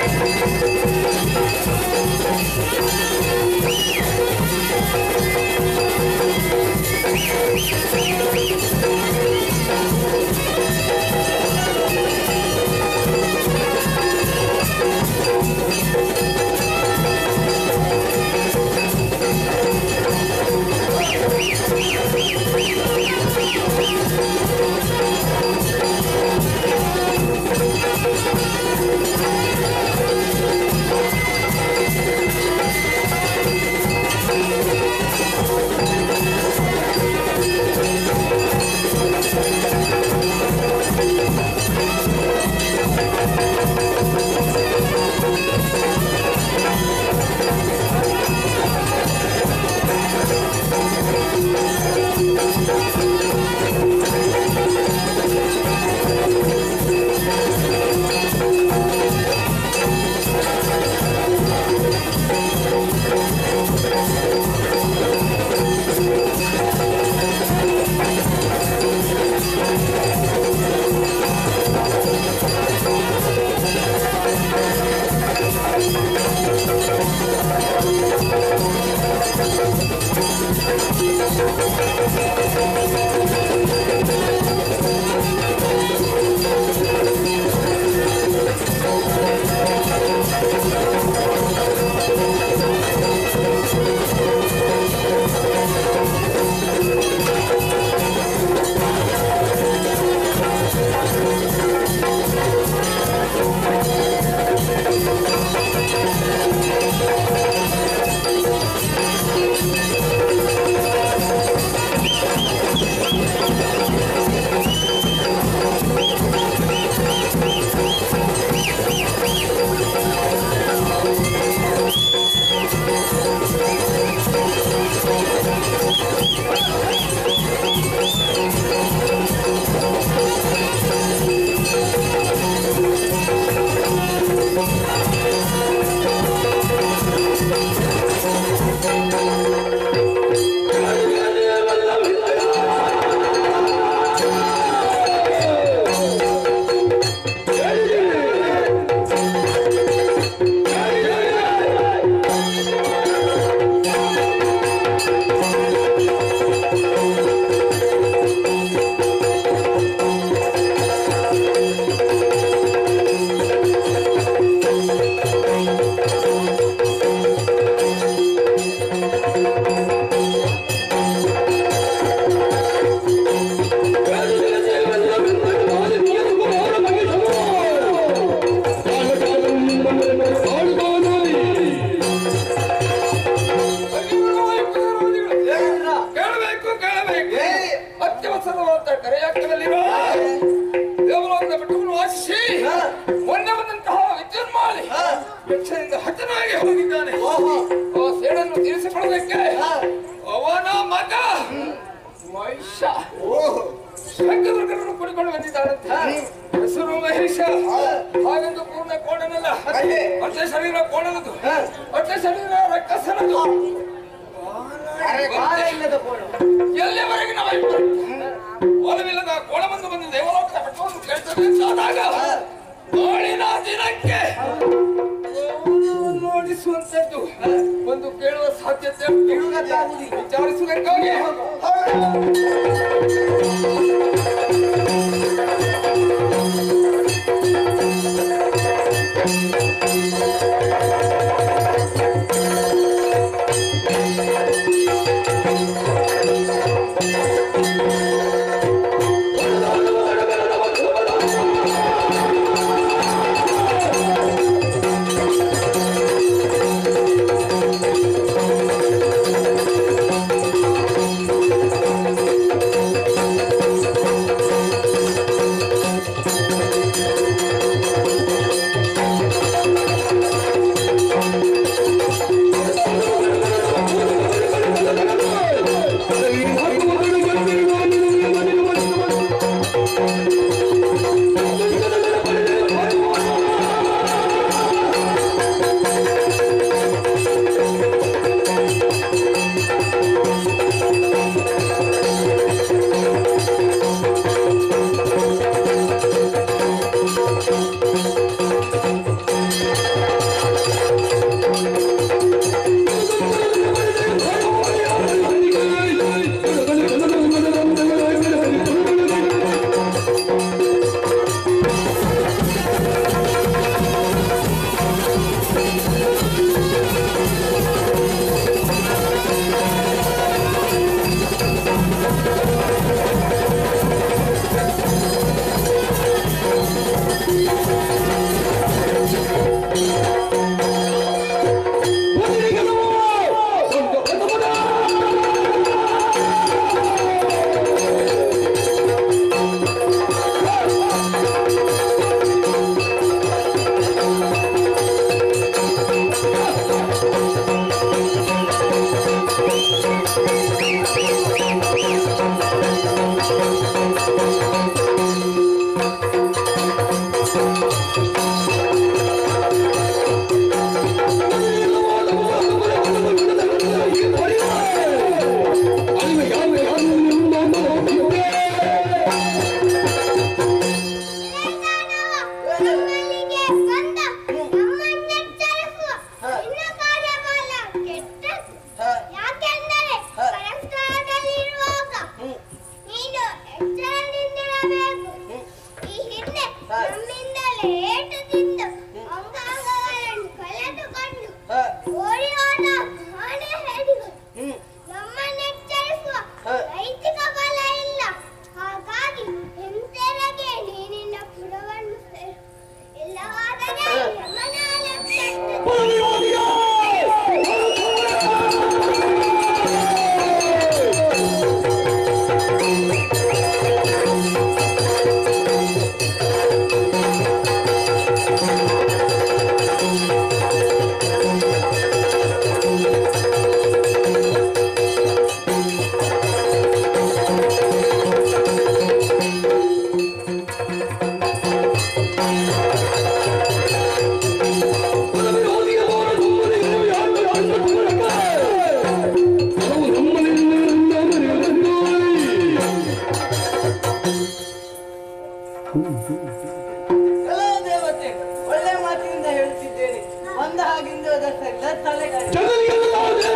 ಕೇಳಬೇಕು ಕೇಳಬೇಕು ಅತ್ಯವಸರವಾದ ಕರೆಯಾಟದಲ್ಲಿರುವ ದೇವಲೋಕದ ಬೆಟ್ಟವನ್ನು ವಾಸಿಸಿ ಮೊನ್ನೆ ಬಂದಂತಹ ವಿದ್ಯುನ್ಮಾಲಿ ಯಕ್ಷನಿಂದ ಹತನಾಗಿ ಹೋಗಿದ್ದಾನೆ ಆ ಸೇಡನ್ನು ತೀರಿಸಿಕೊಳ್ಳಬೇಕೆ ಅವನ ಮಗ ಮಹಿಷ ಶಂಕರನ್ನು ಕುಡಿಕೊಂಡು ಬಂದಿದ್ದಾನಂತೆ ಹೆಸರು ಮಹೇಶ ಹಾಗೆಂದು ಪೂರ್ಣ ಕೋಣನಲ್ಲ ಅಷ್ಟೇ ಶರೀರ ಕೋಣನದು ಅಷ್ಟೇ ಶರೀರ ರಕ್ಕಸನದು ಎಲ್ಲಿವರೆಗೆ ನಾವು ಒಲವಿಲ್ಲದ ಕೋಣವನ್ನು ಬಂದು ದೇವಲೋಕದ ಬೆಟ್ಟವನ್ನು ಕೇಳ್ತದೆ ಅಂತಾದಾಗ ನಾಳಿನ ದಿನಕ್ಕೆ ನೋಡಿಸುವಂತದ್ದು ಒಂದು ಕೇಳುವ ಸಾಧ್ಯತೆ ಉಂಟು. ವಿಚಾರಿಸುವುದಕ್ಕಾಗಿ ¡Vamos! ಬಂದ ನಮ್ಮನ್ನೆಚ್ಚರಿಸುವ ನಿನ್ನ ಕಾರ್ಯಬಲ ಕೆಟ್ಟದ್ದು ಯಾಕೆಂದರೆ ಪರಸ್ಪರದಲ್ಲಿರುವಾಗ ನೀನು ಎಚ್ಚರದಿಂದಿರಬೇಕು ಈ ಹಿಂದೆ ನಮ್ಮಿಂದಲೇ ಏಟು ತಿಂದು ಅಂಗಾಂಗಗಳನ್ನು ಕಳೆದುಕೊಂಡು ಓಡಿ ಹೋದ ಆನೆ ಹೇಳಿಗಳು ನಮ್ಮನ್ನೆಚ್ಚರಿಸುವ ನೈತಿಕ ಬಲ ಇಲ್ಲ ಹಾಗಾಗಿ ಹಿಂತೆರಗೆ ನೀನಿನ ಪುರವನ್ನು ಸೇರು ಇಲ್ಲವಾದರೆ ಯಮನಾಲ ಕೆಟ್ಟದ್ದು. ಹಲೋ ದೇವತೆ ಒಳ್ಳೆ ಮಾತಿನಿಂದ ಹೇಳ್ತಿದ್ದೇನೆ ಒಂದ ಹಾಗಿಂದ ಅದಕ್ಕೆಲ್ಲ ತಲೆಗಾರಿ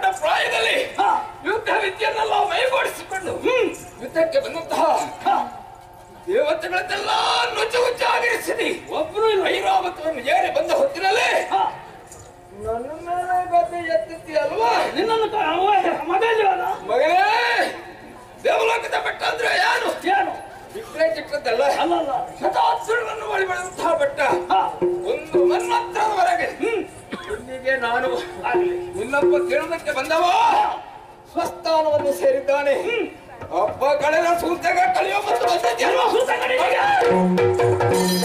ದೊಡ್ಡ ಪ್ರಾಯದಲ್ಲಿ ಯುದ್ಧ ವಿದ್ಯೆಯನ್ನೆಲ್ಲ ಮೈಗೂಡಿಸಿಕೊಂಡು ಯುದ್ಧಕ್ಕೆ ಬಂದಂತಹ ದೇವತೆಗಳನ್ನೆಲ್ಲ ನುಚ್ಚು ಹುಚ್ಚಾಗಿರಿಸಿದಿ ಒಬ್ರು ಐರಾವತವನ್ನು ಏರಿ ಬಂದ ಹೊತ್ತಿನಲ್ಲಿ ನನ್ನ ಮೇಲೆ ಗದ್ದೆ ಎತ್ತಿದ್ದಿ ಅಲ್ವಾ ನಿನ್ನನ್ನು ಮಗನ ಮಗನೇ ದೇವಲೋಕದ ಬೆಟ್ಟ ಅಂದ್ರೆ ಏನು ಏನು ಬಿಟ್ರೆ ಚಿಕ್ಕದಲ್ಲ ಅಲ್ಲಲ್ಲ ಶತಾಸುರನನ್ನು ಬಳಿ ಬೆಳೆದಂತಹ ಬೆಟ್ಟ ಹಾ, ಒಂದು ಮನ್ಮಂತ್ರದವರೆಗೆ ಇಲ್ಲಿಗೆ ನಾನು ನಿನ್ನಪ್ಪ ಕೇಳೋದಕ್ಕೆ ಬಂದವ ಸ್ವಸ್ಥಾನವನ್ನು ಸೇರಿದ್ದಾನೆ ಅಪ್ಪ ಕಳೆದ ಸೂತಗ ಕಳೆಯೋ ಮತ್ತು ಬಂದದ್ಯಲ್ವಾ? ಸೂತ ಕಡಿಮೆಗೆ.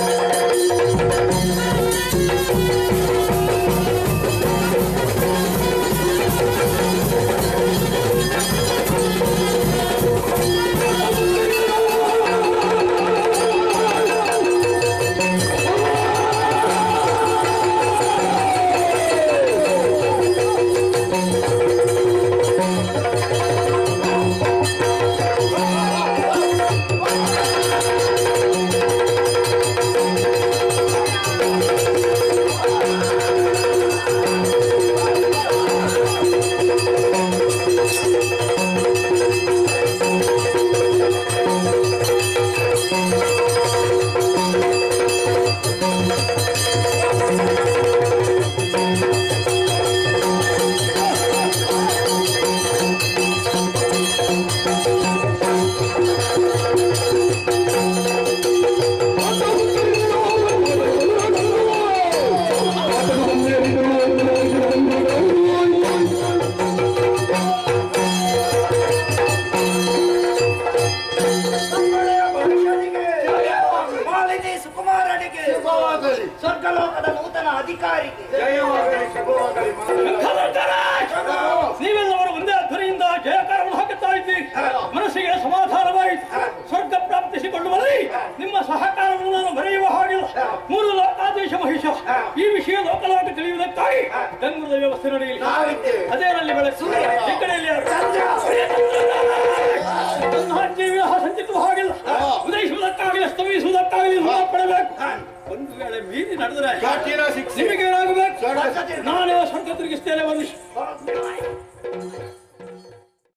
ನಮ್ಮಳೆಯ ಮನುಷ್ಯನಿಗೆ ಮಾಲಿನಿ ಸುಕುಮಾರನಿಗೆ ಸ್ವರ್ಗಲೋಕದ ನೂತನ ಅಧಿಕಾರಿಗೆ ನೀವೆಲ್ಲವರು ಒಂದೇ ಧ್ವನಿಯಿಂದ ಜಯಕಾರವನ್ನು ಹಾಕುತ್ತಾ ಇದ್ದೀರಿ ಮನಸ್ಸಿಗೆ ಸಮಾಧಾನವಾಯಿತು ಸ್ವರ್ಗ ಪ್ರಾಪ್ತಿಸಿಕೊಳ್ಳುವಲ್ಲಿ ನಿಮ್ಮ ಸಹಕಾರವನ್ನು ನಾನು ಬರೆಯುವ ಹಾಗಿಲ್ಲ ಮೂರು ಲೋಕಾದೇಶ ಮಹಿಷ ಈ ವಿಷಯ ಲೋಕಲೋಕ ತಿಳಿಯುವುದಕ್ಕಾಗಿ ಗಂಗುರದ ವ್ಯವಸ್ಥೆ ನಡೆಯಲಿ ಅದೇನಲ್ಲಿ ಬೆಳಕು ಈ ಕಡೆಯಲ್ಲಿ ಯಾರು? ನನ್ನ ಆಜ್ಞೆ ವಿವಾಹ ಸಂಚಿಸುವ ಹಾಗಿಲ್ಲ ಉದಯಿಸುವುದಕ್ಕಾಗಲಿ ಸ್ತಮಿಸುವುದಕ್ಕಾಗಲಿ ಹೊರ ಪಡಬೇಕು ಒಂದು ವೇಳೆ ಮೀರಿ ನಡೆದರೆ ನಿಮಗೆ ಏನಾಗಬೇಕು ನಾನೇ ಸ್ವರ್ಗ ತಿರುಗಿಸ್ತೇನೆ ಒಂದು